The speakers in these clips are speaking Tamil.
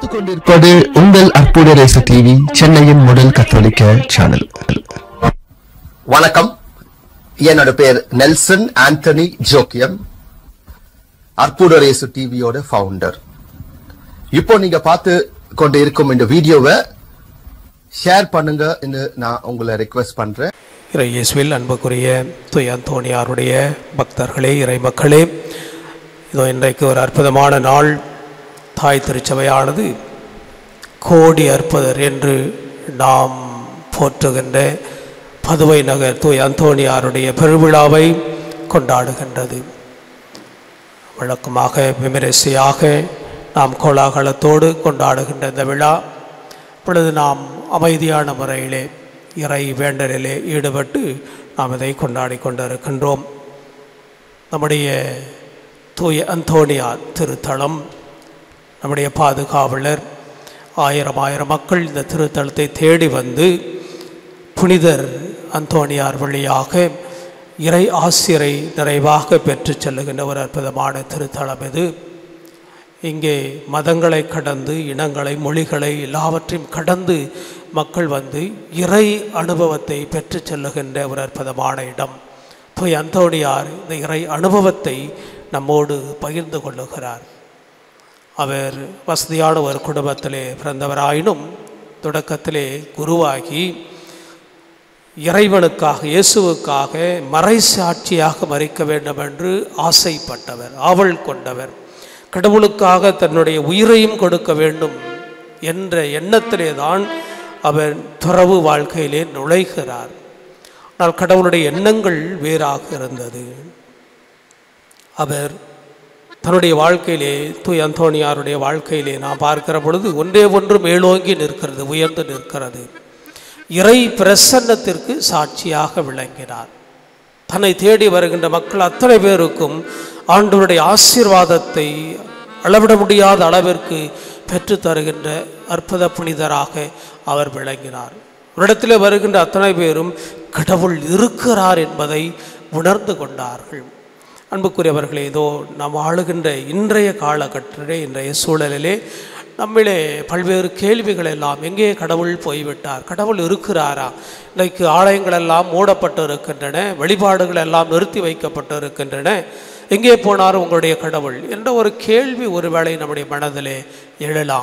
கொண்டிருப்பது உங்கள் அற்புத ரேசு டிவி சென்னையின் முதல் கத்தோலிக்க சேனல் வணக்கம் என்னோட பேர் நெல்சன் ஆண்டனி ஜோக்கியம் அற்புதரேசு டிவியோட ஃபவுண்டர் இப்போ நீங்க பார்த்து கொண்டு இருக்கும் இந்த வீடியோவை ஷேர் பண்ணுங்க நான் உங்களை ரெக்வெஸ்ட் பண்றேன் இறை இயேசுவில் அன்புக்குரிய துய் அந்தோணியாருடைய பக்தர்களே இறை மக்களே இதோ இன்றைக்கு ஒரு அற்புதமான நாள் தாய் திருச்சபையானது கோடி அற்புதர் என்று நாம் போற்றுகின்ற பதுவை நகர் தூய் அந்தோணியாருடைய பெருவிழாவை கொண்டாடுகின்றது வழக்கமாக விமரிசையாக நாம் கோலாகலத்தோடு கொண்டாடுகின்ற இந்த விழா இப்பொழுது நாம் அமைதியான முறையிலே இறை வேண்டலிலே ஈடுபட்டு நாம் இதை கொண்டாடி கொண்டிருக்கின்றோம் நம்முடைய தூய அந்தோணியார் திருத்தலம் நம்முடைய பாதுகாவலர் ஆயிரம் ஆயிரம் மக்கள் இந்த திருத்தலத்தை தேடி வந்து புனிதர் அந்தோணியார் வழியாக இறை ஆசிரை நிறைவாக பெற்றுச் செல்லுகின்ற ஒரு அற்புதமான திருத்தலம் இது இங்கே மதங்களை கடந்து இனங்களை மொழிகளை எல்லாவற்றையும் கடந்து மக்கள் வந்து இறை அனுபவத்தை பெற்றுச் செல்லுகின்ற ஒரு அற்புதமான இடம் போய் அந்தோணியார் இந்த இறை அனுபவத்தை நம்மோடு பகிர்ந்து கொள்ளுகிறார் அவர் வசதியான ஒரு குடும்பத்திலே பிறந்தவராயினும் தொடக்கத்திலே குருவாகி இறைவனுக்காக இயேசுவுக்காக மறைசாட்சியாக மறிக்க வேண்டும் என்று ஆசைப்பட்டவர் ஆவல் கொண்டவர் கடவுளுக்காக தன்னுடைய உயிரையும் கொடுக்க வேண்டும் என்ற எண்ணத்திலே தான் அவர் துறவு வாழ்க்கையிலே நுழைகிறார் ஆனால் கடவுளுடைய எண்ணங்கள் வேறாக இருந்தது அவர் தன்னுடைய வாழ்க்கையிலே தூய் அந்தோணியாருடைய வாழ்க்கையிலே நாம் பார்க்கிற பொழுது ஒன்றே ஒன்று மேலோங்கி நிற்கிறது உயர்ந்து நிற்கிறது இறை பிரசன்னத்திற்கு சாட்சியாக விளங்கினார் தன்னை தேடி வருகின்ற மக்கள் அத்தனை பேருக்கும் ஆண்டவருடைய ஆசீர்வாதத்தை அளவிட முடியாத அளவிற்கு பெற்று தருகின்ற அற்புத புனிதராக அவர் விளங்கினார் ஒரு இடத்துல வருகின்ற அத்தனை பேரும் கடவுள் இருக்கிறார் என்பதை உணர்ந்து கொண்டார்கள் அன்புக்குரியவர்களே ஏதோ நாம் ஆளுகின்ற இன்றைய காலகட்டத்திலே இன்றைய சூழலிலே நம்மிலே பல்வேறு கேள்விகள் எல்லாம் எங்கே கடவுள் போய்விட்டார் கடவுள் இருக்கிறாரா இன்றைக்கு ஆலயங்கள் எல்லாம் மூடப்பட்டு இருக்கின்றன வழிபாடுகள் எல்லாம் நிறுத்தி வைக்கப்பட்டு இருக்கின்றன எங்கே போனார் உங்களுடைய கடவுள் என்ற ஒரு கேள்வி ஒருவேளை நம்முடைய மனதிலே எழலாம்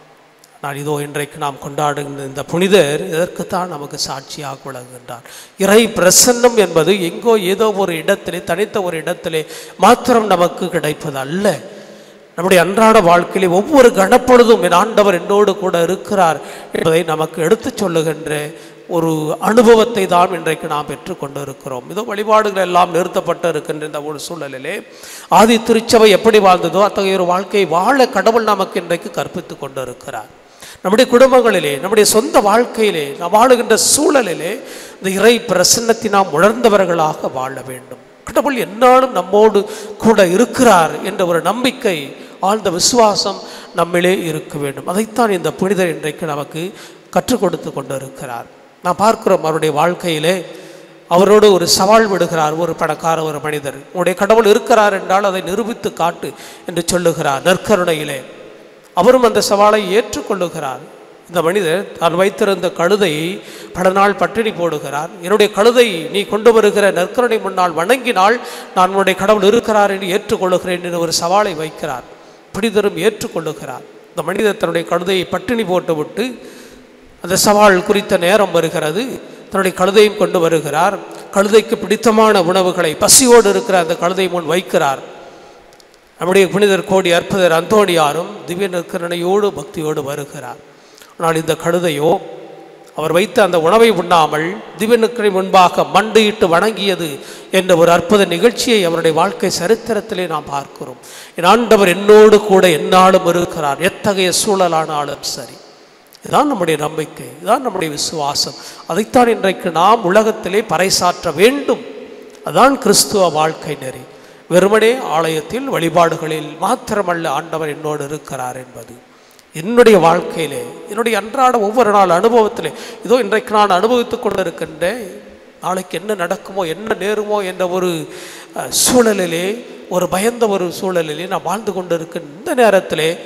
நான் இதோ இன்றைக்கு நாம் கொண்டாடுகின்ற இந்த புனிதர் இதற்குத்தான் நமக்கு சாட்சியாக விளங்குகின்றார் இறை பிரசன்னம் என்பது எங்கோ ஏதோ ஒரு இடத்திலே தனித்த ஒரு இடத்திலே மாத்திரம் நமக்கு கிடைப்பது அல்ல நம்முடைய அன்றாட வாழ்க்கையிலே ஒவ்வொரு கணப்பொழுதும் என் ஆண்டவர் என்னோடு கூட இருக்கிறார் என்பதை நமக்கு எடுத்துச் சொல்லுகின்ற ஒரு அனுபவத்தை தான் இன்றைக்கு நாம் பெற்றுக்கொண்டு இருக்கிறோம் இதோ வழிபாடுகள் எல்லாம் நிறுத்தப்பட்டு இருக்கின்ற இந்த ஒரு சூழலிலே ஆதி திருச்சபை எப்படி வாழ்ந்ததோ அத்தகைய ஒரு வாழ்க்கையை வாழ கடவுள் நமக்கு இன்றைக்கு கற்பித்து கொண்டு இருக்கிறார் நம்முடைய குடும்பங்களிலே நம்முடைய சொந்த வாழ்க்கையிலே நாம் வாழுகின்ற சூழலிலே இந்த இறை பிரசன்னத்தை நாம் உணர்ந்தவர்களாக வாழ வேண்டும் கடவுள் என்னாலும் நம்மோடு கூட இருக்கிறார் என்ற ஒரு நம்பிக்கை ஆழ்ந்த விசுவாசம் நம்மிலே இருக்க வேண்டும் அதைத்தான் இந்த புனிதர் இன்றைக்கு நமக்கு கற்றுக் கொடுத்து கொண்டு இருக்கிறார் நாம் பார்க்கிறோம் அவருடைய வாழ்க்கையிலே அவரோடு ஒரு சவால் விடுகிறார் ஒரு பணக்கார ஒரு மனிதர் உங்களுடைய கடவுள் இருக்கிறார் என்றால் அதை நிரூபித்து காட்டு என்று சொல்லுகிறார் நற்கருணையிலே அவரும் அந்த சவாலை ஏற்றுக்கொள்ளுகிறார் இந்த மனிதர் தான் வைத்திருந்த கழுதையை பல நாள் பட்டினி போடுகிறார் என்னுடைய கழுதை நீ கொண்டு வருகிற நற்கருணை முன்னால் வணங்கினால் நான் உன்னுடைய கடவுள் இருக்கிறார் என்று ஏற்றுக்கொள்ளுகிறேன் என்று ஒரு சவாலை வைக்கிறார் புனிதரும் ஏற்றுக்கொள்ளுகிறார் இந்த மனிதர் தன்னுடைய கழுதையை பட்டினி போட்டுவிட்டு அந்த சவால் குறித்த நேரம் வருகிறது தன்னுடைய கழுதையும் கொண்டு வருகிறார் கழுதைக்கு பிடித்தமான உணவுகளை பசியோடு இருக்கிற அந்த கழுதை முன் வைக்கிறார் நம்முடைய புனிதர் கோடி அற்புதர் அந்தோணியாரும் திவ்ய நற்கரணையோடு பக்தியோடு வருகிறார் ஆனால் இந்த கழுதையோ அவர் வைத்த அந்த உணவை உண்ணாமல் திவ்ய நற்கரை முன்பாக மண்டியிட்டு வணங்கியது என்ற ஒரு அற்புத நிகழ்ச்சியை அவருடைய வாழ்க்கை சரித்திரத்திலே நாம் பார்க்கிறோம் என் ஆண்டவர் என்னோடு கூட என்னாலும் இருக்கிறார் எத்தகைய சூழலானாலும் சரி இதுதான் நம்முடைய நம்பிக்கை இதுதான் நம்முடைய விசுவாசம் அதைத்தான் இன்றைக்கு நாம் உலகத்திலே பறைசாற்ற வேண்டும் அதுதான் கிறிஸ்துவ வாழ்க்கை நெறி வெறுமனே ஆலயத்தில் வழிபாடுகளில் மாத்திரமல்ல ஆண்டவர் என்னோடு இருக்கிறார் என்பது என்னுடைய வாழ்க்கையிலே என்னுடைய அன்றாட ஒவ்வொரு நாள் அனுபவத்திலே இதோ இன்றைக்கு நான் அனுபவித்துக் கொண்டிருக்கின்ற நாளைக்கு என்ன நடக்குமோ என்ன நேருமோ என்ற ஒரு அஹ், சூழலிலே ஒரு பயந்த ஒரு சூழலிலே நான் வாழ்ந்து கொண்டிருக்கிற இந்த நேரத்திலே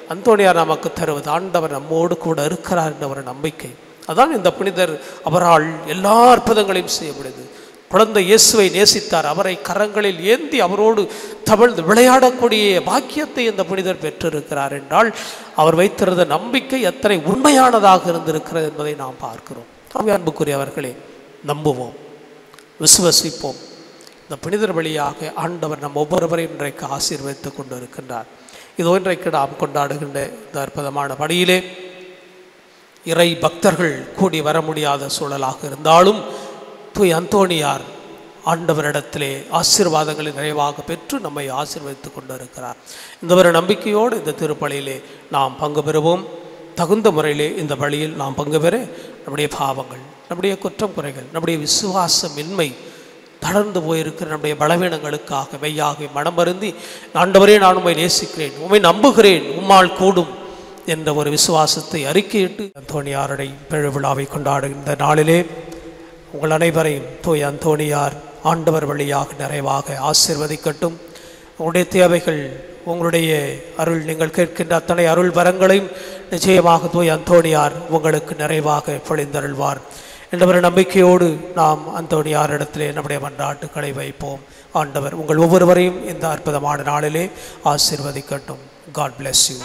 அந்தோணியார் நமக்கு தருவது ஆண்டவர் நம்மோடு கூட இருக்கிறார் என்ற ஒரு நம்பிக்கை அதான் இந்த புனிதர் அவரால் எல்லா அற்புதங்களையும் செய்ய முடியுது குழந்தை இயேசுவை நேசித்தார் அவரை கரங்களில் ஏந்தி அவரோடு தவழ்ந்து விளையாடக்கூடிய பாக்கியத்தை இந்த புனிதர் பெற்றிருக்கிறார் என்றால் அவர் வைத்திருந்த நம்பிக்கை எத்தனை உண்மையானதாக இருந்திருக்கிறது என்பதை நாம் பார்க்கிறோம் ஆகவே அன்புக்குரியவர்களே நம்புவோம் விசுவசிப்போம் இந்த புனிதர் வழியாக ஆண்டவர் நம் ஒவ்வொருவரையும் இன்றைக்கு ஆசீர்வதித்துக் கொண்டு இருக்கின்றார் இதோ இன்றைக்கு நாம் கொண்டாடுகின்ற இந்த அற்புதமான பணியிலே இறை பக்தர்கள் கூடி வர முடியாத சூழலாக இருந்தாலும் தூய் அந்தோணியார் ஆண்டவரிடத்திலே ஆசீர்வாதங்களை நிறைவாக பெற்று நம்மை ஆசீர்வதித்துக் கொண்டு இருக்கிறார் இந்த ஒரு நம்பிக்கையோடு இந்த திருப்பலியிலே நாம் பங்கு பெறுவோம் தகுந்த முறையிலே இந்த வழியில் நாம் பங்கு பெற நம்முடைய பாவங்கள் நம்முடைய குற்றம் குறைகள் நம்முடைய விசுவாசமின்மை தளர்ந்து போயிருக்கிற நம்முடைய பலவீனங்களுக்காக மெய்யாக மனம் வருந்தி ஆண்டவரே நான் உம்மை நேசிக்கிறேன் உம்மை நம்புகிறேன் உம்மால் கூடும் என்ற ஒரு விசுவாசத்தை அறிக்கையிட்டு அந்தோணியாருடைய பெருவிழாவை கொண்டாடுகின்ற நாளிலே உங்கள் அனைவரையும் தூய் அந்தோணியார் ஆண்டவர் வழியாக நிறைவாக ஆசிர்வதிக்கட்டும் உங்களுடைய தேவைகள் உங்களுடைய அருள் நீங்கள் கேட்கின்ற அத்தனை அருள் வரங்களையும் நிச்சயமாக தூய் அந்தோணியார் உங்களுக்கு நிறைவாக பொழிந்தருள்வார் என்ற ஒரு நம்பிக்கையோடு நாம் அந்தோணியாரிடத்திலே நம்முடைய மன்றாட்டுக்களை வைப்போம் ஆண்டவர் உங்கள் ஒவ்வொருவரையும் இந்த அற்புதமான நாளிலே ஆசிர்வதிக்கட்டும் காட் bless யூ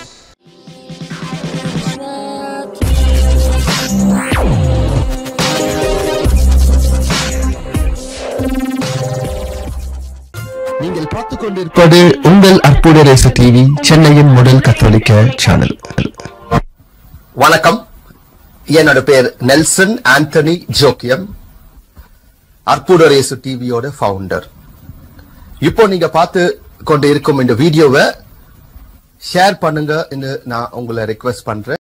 நீங்கள் பார்த்துக் கொண்டிருப்பது உங்கள் அற்புத ரேசு டிவி சென்னையின் முதல் கத்தோலிக்க சேனல் வணக்கம் என்னோட பேர் நெல்சன் ஆண்டனி ஜோக்கியம் அற்புதரேசு டிவியோட ஃபவுண்டர் இப்போ நீங்க பார்த்து கொண்டு இருக்கும் இந்த வீடியோவை ஷேர் பண்ணுங்க நான் உங்களை ரெக்வெஸ்ட் பண்றேன்